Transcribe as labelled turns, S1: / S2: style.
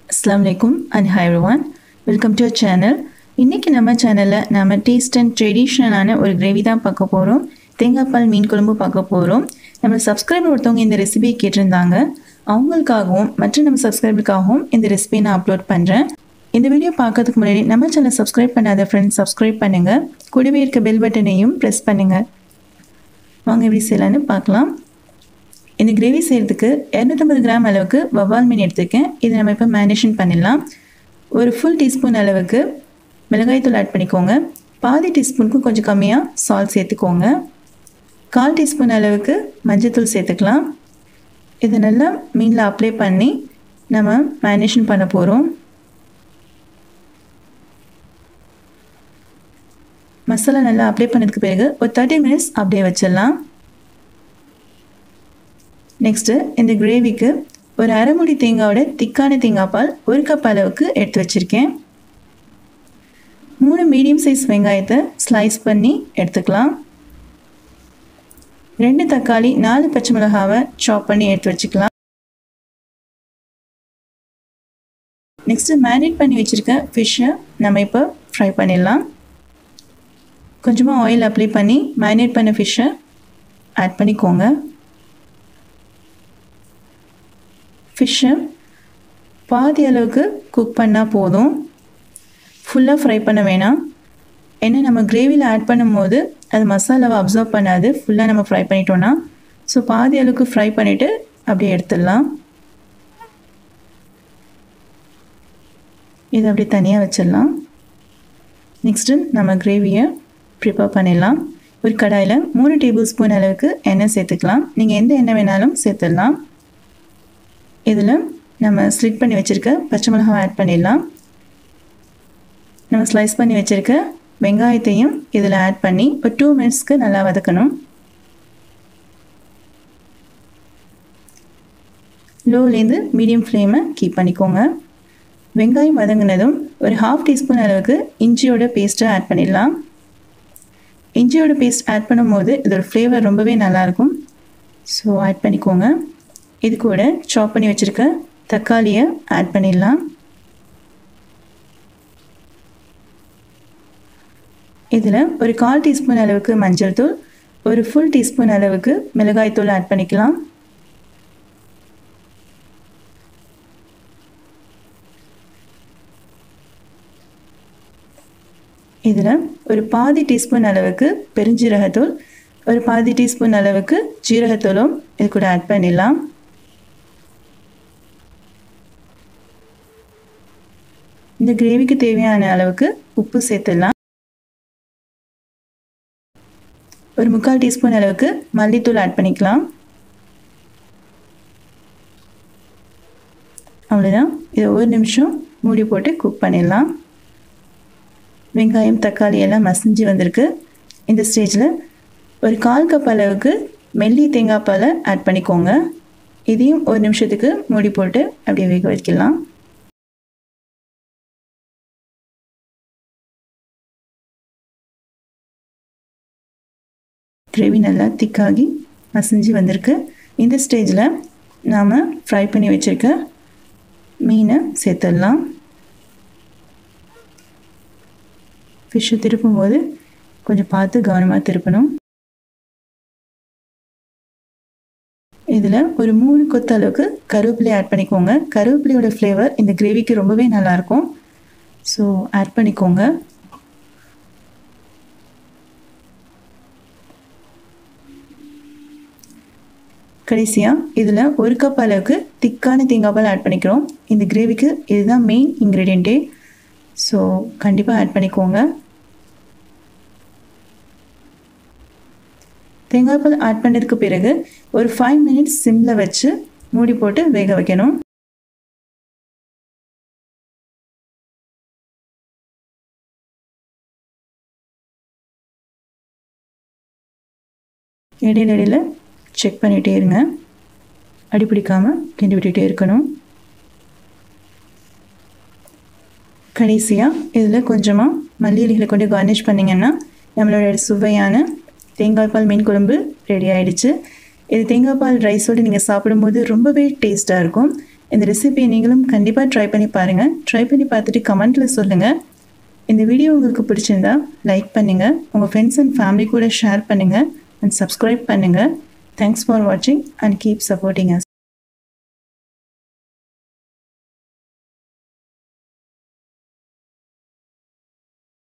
S1: அஸ்லாம் வலைக்கும் and hi everyone welcome to channel இன்றைக்கி நம்ம சேனலில் நம்ம டேஸ்ட் அண்ட் ட்ரெடிஷ்னலான ஒரு கிரேவி தான் பார்க்க போகிறோம் தேங்காய் பால் மீன் குழம்பு பார்க்க போகிறோம் நம்ம சப்ஸ்கிரைபர் ஒருத்தவங்க இந்த ரெசிபியை கேட்டிருந்தாங்க அவங்களுக்காகவும் மற்ற நம்ம சப்ஸ்கிரைபருக்காகவும் இந்த ரெசிபியை நான் அப்லோட் பண்ணுறேன் இந்த வீடியோ பார்க்கறதுக்கு முன்னாடி நம்ம சேனல் சப்ஸ்கிரைப் பண்ணாத ஃப்ரெண்ட்ஸ் சப்ஸ்கிரைப் பண்ணுங்கள் கூடவே இருக்க பெல் பட்டனையும் ப்ரெஸ் பண்ணுங்கள் வாங்க எப்படி செய்யலான்னு பார்க்கலாம் இந்த கிரேவி செய்கிறதுக்கு இரநூத்தம்பது கிராம் அளவுக்கு வவ்வால் மீன் எடுத்துருக்கேன் இதை நம்ம இப்போ மேரினேஷன் பண்ணிடலாம் ஒரு ஃபுல் டீஸ்பூன் அளவுக்கு மிளகாய்த்தூள் ஆட் பண்ணிக்கோங்க பாதி டீஸ்பூனுக்கும் கொஞ்சம் கம்மியாக சால்ட் சேர்த்துக்கோங்க கால் டீஸ்பூன் அளவுக்கு மஞ்சள்தூள் சேர்த்துக்கலாம் இதை நல்லா மீனில் அப்ளை பண்ணி நம்ம மேரினேஷன் பண்ண போகிறோம் மசாலா நல்லா அப்ளை பண்ணதுக்கு பிறகு ஒரு தேர்ட்டி மினிட்ஸ் அப்படியே வச்சிடலாம் நெக்ஸ்ட்டு இந்த கிரேவிக்கு ஒரு அரைமுடி தேங்காயோட திக்கான தேங்காய் பால் ஒரு கப் அளவுக்கு எடுத்து வச்சுருக்கேன் மூணு மீடியம் சைஸ் வெங்காயத்தை ஸ்லைஸ் பண்ணி எடுத்துக்கலாம் ரெண்டு தக்காளி நாலு பச்சை மிளகாவை சாப் பண்ணி எடுத்து வச்சுக்கலாம் நெக்ஸ்ட்டு மேரினேட் பண்ணி வச்சுருக்க ஃபிஷ்ஷை நம்ம இப்போ ஃப்ரை பண்ணிடலாம் கொஞ்சமாக ஆயில் அப்ளை பண்ணி மேரினேட் பண்ண ஃபிஷ்ஷை ஆட் பண்ணிக்கோங்க ஃபிஷ்ஷை பாதி அளவுக்கு குக் பண்ணால் போதும் ஃபுல்லாக ஃப்ரை பண்ண வேணாம் ஏன்னா நம்ம கிரேவியில் ஆட் பண்ணும்போது அது மசாலாவை அப்சர்வ் பண்ணாது ஃபுல்லாக நம்ம ஃப்ரை பண்ணிட்டோன்னா ஸோ பாதி அளவுக்கு ஃப்ரை பண்ணிவிட்டு அப்படியே எடுத்துடலாம் இதை அப்படியே தனியாக வச்சிடலாம் நெக்ஸ்ட்டு நம்ம கிரேவியை ப்ரிப்பேர் பண்ணிடலாம் ஒரு கடாயில் மூணு டேபிள் ஸ்பூன் அளவுக்கு எண்ணெய் சேர்த்துக்கலாம் நீங்கள் எந்த எண்ணெய் வேணாலும் சேர்த்துடலாம் இதில் நம்ம ஸ்லிட் பண்ணி வச்சுருக்க பச்சை மிளகாவை ஆட் பண்ணிடலாம் நம்ம ஸ்லைஸ் பண்ணி வச்சுருக்க வெங்காயத்தையும் இதில் ஆட் பண்ணி ஒரு டூ மினிட்ஸ்க்கு நல்லா வதக்கணும் லோலேருந்து மீடியம் ஃப்ளேமை கீப் பண்ணிக்கோங்க வெங்காயம் வதங்கினதும் ஒரு ஹாஃப் டீஸ்பூன் அளவுக்கு இஞ்சியோட பேஸ்ட்டை ஆட் பண்ணிடலாம் இஞ்சியோட பேஸ்ட் ஆட் பண்ணும்போது இதோட ஃப்ளேவர் ரொம்பவே நல்லாயிருக்கும் ஸோ ஆட் பண்ணிக்கோங்க இது கூட சாப் பண்ணி வச்சுருக்க தக்காளியை ஆட் பண்ணிடலாம் இதில் ஒரு கால் டீஸ்பூன் அளவுக்கு மஞ்சள் தூள் ஒரு ஃபுல் டீஸ்பூன் அளவுக்கு மிளகாய் தூள் ஆட் பண்ணிக்கலாம் இதில் ஒரு பாதி டீஸ்பூன் அளவுக்கு பெருஞ்சீரகத்தூள் ஒரு பாதி டீஸ்பூன் அளவுக்கு ஜீரகத்தூளும் இது கூட ஆட் பண்ணிடலாம் இந்த கிரேவிக்கு தேவையான அளவுக்கு உப்பு சேர்த்துடலாம் ஒரு முக்கால் டீஸ்பூன் அளவுக்கு மல்லித்தூள் ஆட் பண்ணிக்கலாம் அவ்வளோதான் இதை ஒரு நிமிஷம் மூடி போட்டு குக் பண்ணிடலாம் வெங்காயம் தக்காளி எல்லாம் மசிஞ்சு வந்திருக்கு இந்த ஸ்டேஜில் ஒரு கால் கப் அளவுக்கு மெல்லி தேங்காய் பாலை ஆட் பண்ணிக்கோங்க இதையும் ஒரு நிமிஷத்துக்கு மூடி போட்டு அப்படியே வேக வைக்கலாம் கிரேவி நல்லா திக்காகி மசிஞ்சு வந்திருக்கு இந்த ஸ்டேஜில் நாம் ஃப்ரை பண்ணி வச்சுருக்க மீனை சேர்த்துடலாம் ஃபிஷ்ஷை திருப்பும்போது கொஞ்சம் பார்த்து கவனமாக திருப்பணும் இதில் ஒரு மூணு கொத்து அளவுக்கு கருவேப்பிலை ஆட் பண்ணிக்கோங்க கருவேப்பிலையோட ஃப்ளேவர் இந்த கிரேவிக்கு ரொம்பவே நல்லாயிருக்கும் ஸோ ஆட் பண்ணிக்கோங்க கடைசியாக இதில் ஒரு கப் அளவுக்கு திக்கான தேங்காய் பால் ஆட் பண்ணிக்கிறோம் இந்த கிரேவிக்கு இதுதான் மெயின் இன்க்ரீடியண்ட்டே ஸோ கண்டிப்பாக ஆட் பண்ணிக்கோங்க தேங்காய் பால் ஆட் பண்ணதுக்கு பிறகு ஒரு ஃபைவ் மினிட்ஸ் சிம்மில் வச்சு மூடி போட்டு வேக வைக்கணும் இடையில இடையில செக் பண்ணிகிட்டே இருங்க அடி பிடிக்காமல் கிண்டி விட்டுகிட்டே இருக்கணும் கடைசியாக இதில் கொஞ்சமாக மல்லி இலைகளை கொண்டு கார்னிஷ் பண்ணிங்கன்னா நம்மளோட சுவையான தேங்காய் பால் மீன் குழம்பு ரெடி ஆகிடுச்சு இது தேங்காய் பால் ரைஸோடு நீங்கள் சாப்பிடும்போது ரொம்பவே டேஸ்ட்டாக இருக்கும் இந்த ரெசிபியை நீங்களும் கண்டிப்பாக ட்ரை பண்ணி பாருங்கள் ட்ரை பண்ணி பார்த்துட்டு கமெண்ட்டில் சொல்லுங்கள் இந்த வீடியோ உங்களுக்கு பிடிச்சிருந்தா லைக் பண்ணுங்கள் உங்கள் ஃப்ரெண்ட்ஸ் அண்ட் ஃபேமிலி கூட ஷேர் பண்ணுங்கள் அண்ட் சப்ஸ்கிரைப் பண்ணுங்கள் தேங்க்ஸ் ஃபார் வாட்சிங் அண்ட் கீப் சப்போர்ட்டிங் அஸ்